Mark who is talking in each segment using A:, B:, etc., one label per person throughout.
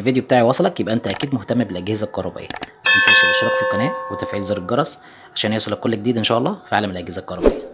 A: الفيديو بتاعي وصلك يبقى انت اكيد مهتم بالاجهزه الكهربائيه متنساش الاشتراك في القناه وتفعيل زر الجرس عشان يوصلك كل جديد ان شاء الله في عالم الاجهزه الكهربائيه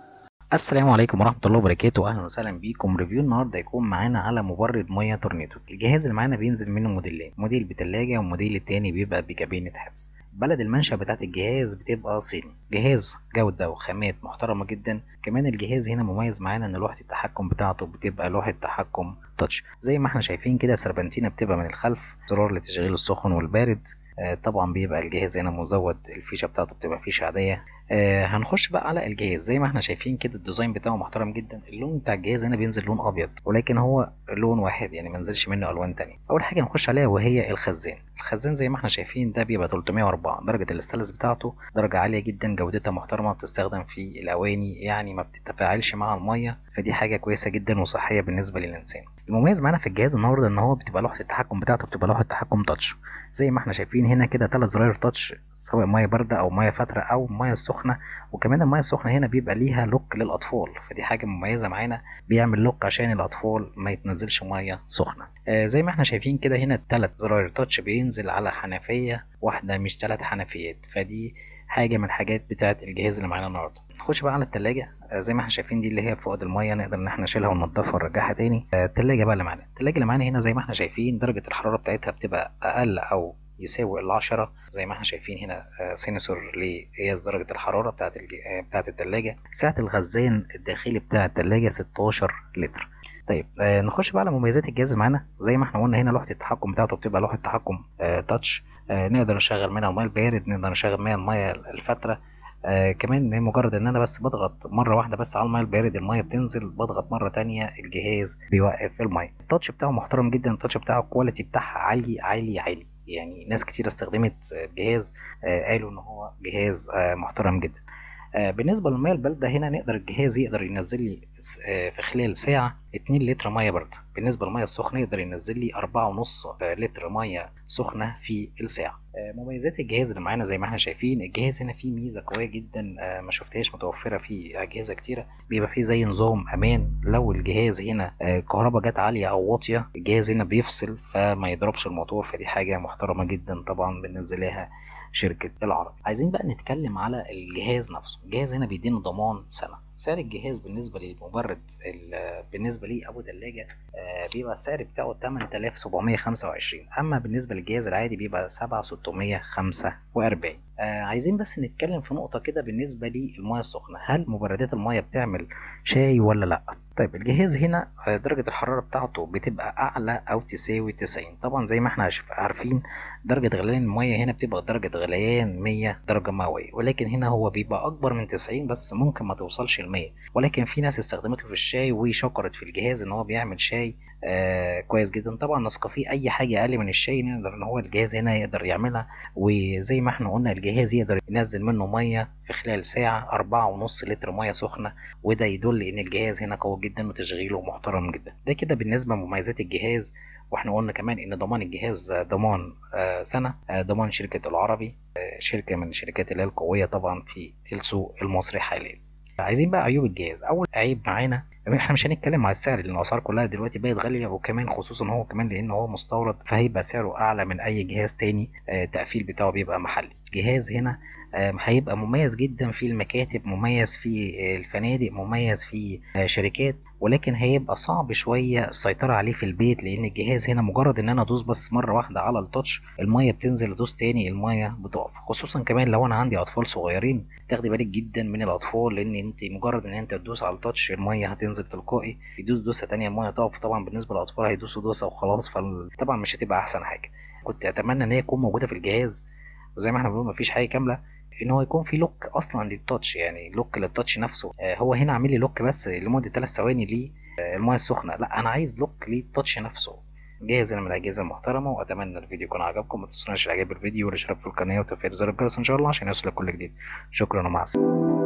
B: السلام عليكم ورحمة الله وبركاته أهلا وسهلا بيكم ريفيو النهاردة هيكون معانا على مبرد مية تورنيدو الجهاز اللي معانا بينزل منه موديلين موديل بتلاجة والموديل التاني بيبقى بكابينة حفظ بلد المنشأ بتاعت الجهاز بتبقى صيني جهاز جودة وخامات محترمة جدا كمان الجهاز هنا مميز معانا ان لوحة التحكم بتاعته بتبقى لوحة تحكم تاتش زي ما احنا شايفين كده سربنتينة بتبقى من الخلف زرار لتشغيل السخن والبارد آه طبعا بيبقى الجهاز هنا مزود الفيشة بتاعته بتبقى فيشة عادية آه هنخش بقى على الجهاز زي ما احنا شايفين كده الديزاين بتاعه محترم جدا اللون بتاع الجهاز هنا بينزل لون ابيض ولكن هو لون واحد يعني ما نزلش منه الوان تانية اول حاجه نخش عليها وهي الخزان الخزان زي ما احنا شايفين ده بيبقى 304 درجه الاستانلس بتاعته درجه عاليه جدا جودتها محترمه بتستخدم في الاواني يعني ما بتتفاعلش مع الميه فدي حاجه كويسه جدا وصحيه بالنسبه للانسان المميز معانا في الجهاز النهارده ان هو بتبقى لوحه التحكم بتاعته بتبقى لوحه تحكم تاتش زي ما احنا شايفين هنا كده ثلاث زراير تاتش سواء ميه بارده او ميه فتره او ميه سخنه وكمان الميه السخنه هنا بيبقى ليها لوك للاطفال فدي حاجه مميزه معانا بيعمل لوك عشان الاطفال ما يتنزلش ميه سخنه آه زي ما احنا شايفين كده هنا الثلاث زراير تاتش بينزل على حنفيه واحده مش ثلاث حنفيات فدي حاجه من الحاجات بتاعه الجهاز اللي معانا النهارده نخش بقى على التلاجة آه زي ما احنا شايفين دي اللي هي فوق الميه نقدر ان احنا نشيلها وننضفها ونرجعها تاني آه التلاجة بقى اللي معانا التلاجة اللي معانا هنا زي ما احنا شايفين درجه الحراره بتاعتها بتبقى اقل او يساوي العشرة زي ما احنا شايفين هنا سنسور لقياس درجة الحرارة بتاعة الج... بتاعة التلاجة سعة الخزان الداخلي بتاع التلاجة 16 لتر طيب آه نخش بقى على مميزات الجهاز معانا زي ما احنا قلنا هنا لوحة التحكم بتاعته بتبقى لوحة تحكم آه تاتش آه نقدر نشغل منها المية البارد نقدر نشغل منها المية الفترة آه كمان مجرد ان انا بس بضغط مره واحده بس على الميه البارد الميه بتنزل بضغط مره تانية الجهاز بيوقف الميه التاتش بتاعه محترم جدا التاتش بتاعه الكواليتي بتاعها عالي عالي عالي يعني ناس كتير استخدمت الجهاز آه قالوا ان هو جهاز آه محترم جدا آه بالنسبة للمية الباردة هنا نقدر الجهاز يقدر ينزل لي في خلال ساعة 2 لتر مية باردة بالنسبة للمية السخنة يقدر ينزل لي 4.5 لتر مية سخنة في الساعة مميزات الجهاز اللي معانا زي ما احنا شايفين الجهاز هنا فيه ميزة قوية جدا ما شفتهاش متوفرة في أجهزة كتيرة بيبقى فيه زي نظام أمان لو الجهاز هنا الكهرباء جت عالية أو واطية الجهاز هنا بيفصل فما يضربش الموتور فدي حاجة محترمة جدا طبعا بالنسبة لها شركة العربي عايزين بقى نتكلم على الجهاز نفسه الجهاز هنا بيدينا ضمان سنة سعر الجهاز بالنسبة للمبرد بالنسبة لي أبو تلاجة بيبقى السعر بتاعه 8725 أما بالنسبة للجهاز العادي بيبقى 7645 آه عايزين بس نتكلم في نقطة كده بالنسبة للمياه السخنة هل مبردات المياه بتعمل شاي ولا لأ؟ طيب الجهاز هنا درجة الحرارة بتاعته بتبقى أعلى أو تساوي 90 طبعا زي ما احنا عارفين درجة غليان المياه هنا بتبقى درجة غليان 100 درجة مئوية ولكن هنا هو بيبقى أكبر من 90 بس ممكن ما توصلش ل 100 ولكن في ناس استخدمته في الشاي وشكرت في الجهاز إن هو بيعمل شاي آه كويس جدا طبعا نسكافيه اي حاجه اقل من الشاي نقدر ان هو الجهاز هنا يقدر يعملها وزي ما احنا قلنا الجهاز يقدر ينزل منه ميه في خلال ساعه أربعة ونص لتر ميه سخنه وده يدل ان الجهاز هنا قوي جدا وتشغيله محترم جدا ده كده بالنسبه لمميزات الجهاز واحنا قلنا كمان ان ضمان الجهاز ضمان آه سنه آه ضمان شركه العربي شركه من الشركات اللي هي القويه طبعا في السوق المصري حاليا عايزين بقى عيوب الجهاز اول عيب معانا احنا مش هنتكلم على السعر لان الاسعار كلها دلوقتي بقت غاليه وكمان خصوصا هو كمان لان هو مستورد فهيبقى سعره اعلى من اي جهاز تاني التقفيل بتاعه بيبقى محلي جهاز هنا هيبقى مميز جدا في المكاتب مميز في الفنادق مميز في شركات ولكن هيبقى صعب شويه السيطره عليه في البيت لان الجهاز هنا مجرد ان انا ادوس بس مره واحده على التاتش الميه بتنزل ادوس تاني الميه بتقف خصوصا كمان لو انا عندي اطفال صغيرين تاخدي بالك جدا من الاطفال لان انت مجرد ان انت تدوس على التاتش الميه هتنزل تلقائي يدوس دوسه تانية الميه تقف طبعا بالنسبه للاطفال هيدوسوا دوسه وخلاص فطبعا مش هتبقى احسن حاجه كنت اتمنى ان هي تكون موجوده في الجهاز وزي ما احنا بنقول مفيش حاجه كامله ان هو يكون في لوك اصلا للتاتش يعني لوك للتاتش نفسه آه هو هنا عامل لي لوك بس لمده 3 ثواني للميه السخنه لا انا عايز لوك للتاتش نفسه جاهز من الاجهزه المحترمه واتمنى الفيديو يكون عجبكم ما تنسوناش الاعجاب بالفيديو والاشتراك في القناه وتفعيل زر الجرس ان شاء الله عشان يوصلك كل جديد شكرا ومع السلامه